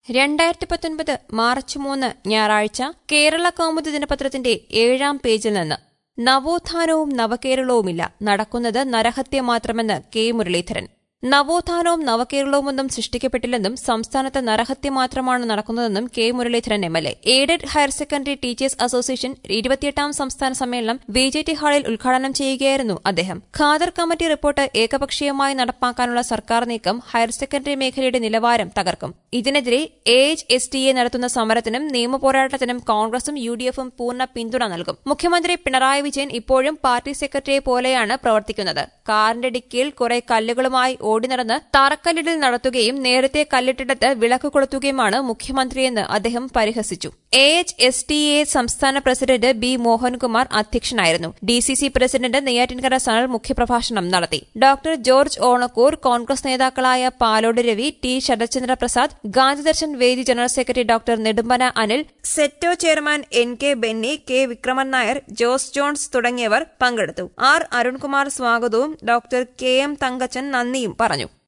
രണ്ടായിരത്തി പത്തൊൻപത് മാർച്ച് മൂന്ന് ഞായറാഴ്ച കേരള കൗമുദി ദിനപത്രത്തിന്റെ ഏഴാം പേജിൽ നിന്ന് നവോത്ഥാനവും നവകേരളവുമില്ല നടക്കുന്നത് നരഹത്യ മാത്രമെന്ന് കെ മുരളീധരൻ നവോത്ഥാനവും നവകേരളവുമൊന്നും സൃഷ്ടിക്കപ്പെട്ടില്ലെന്നും സംസ്ഥാനത്ത് നരഹത്യ മാത്രമാണ് നടക്കുന്നതെന്നും K Muraleedharan M L A aided higher secondary teachers association ഇരുപത്തിയെട്ടാം സംസ്ഥാന സമ്മേളനം വി ജെ ടി ഹാളിൽ ഉദ്ഘാടനം ചെയ്യുകയായിരുന്നു അദ്ദേഹം ഖാദർ കമ്മിറ്റി റിപ്പോർട്ട് ഏകപക്ഷീയമായി നടപ്പാക്കാനുള്ള സർക്കാർ നീക്കം ഹയർ സെക്കൻഡറി മേഖലയുടെ നിലവാരം തകർക്കും ഇതിനെതിരെ A H S T A നടത്തുന്ന സമരത്തിനും നിയമപോരാട്ടത്തിനും കോൺഗ്രസും യു ഡി എഫും പൂർണ്ണ പിന്തുണ നൽകും മുഖ്യമന്ത്രി പിണറായി വിജയൻ ഇപ്പോഴും പാർട്ടി സെക്രട്ടറിയെ പോലെയാണ് പ്രവർത്തിക്കുന്നത് കാറിന്റെ ഡിക്കിയിൽ കുറെ കല്ലുകളുമായി ഓടി നടന്ന് തറക്കല്ലിടൽ നടത്തുകയും നേരത്തെ കല്ലിട്ടിടത്ത് വിളക്ക് കൊളുത്തുകയുമാണ് മുഖ്യമന്ത്രിയെന്ന് അദ്ദേഹം പരിഹസിച്ചു A H S T A സംസ്ഥാന പ്രസിഡന്റ് ബി മോഹൻകുമാർ അധ്യക്ഷനായിരുന്നു D C C president Neyyattinkara Sanal മുഖ്യപ്രഭാഷണം നടത്തി ഡോക്ടർ ജോർജ് ഓണക്കൂർ കോൺഗ്രസ് നേതാക്കളായ Palode Ravi T Sarathchandra Prasad Gandhidarshan Vedi general secretary doctor Nedumpana Anil SETO chairman N K Benny K Vikraman Nair Jose Jones തുടങ്ങിയവർ പങ്കെടുത്തു ആർ അരുൺകുമാർ സ്വാഗതവും ഡോക്ടർ കെ എം തങ്കച്ചൻ നന്ദിയും പറഞ്ഞു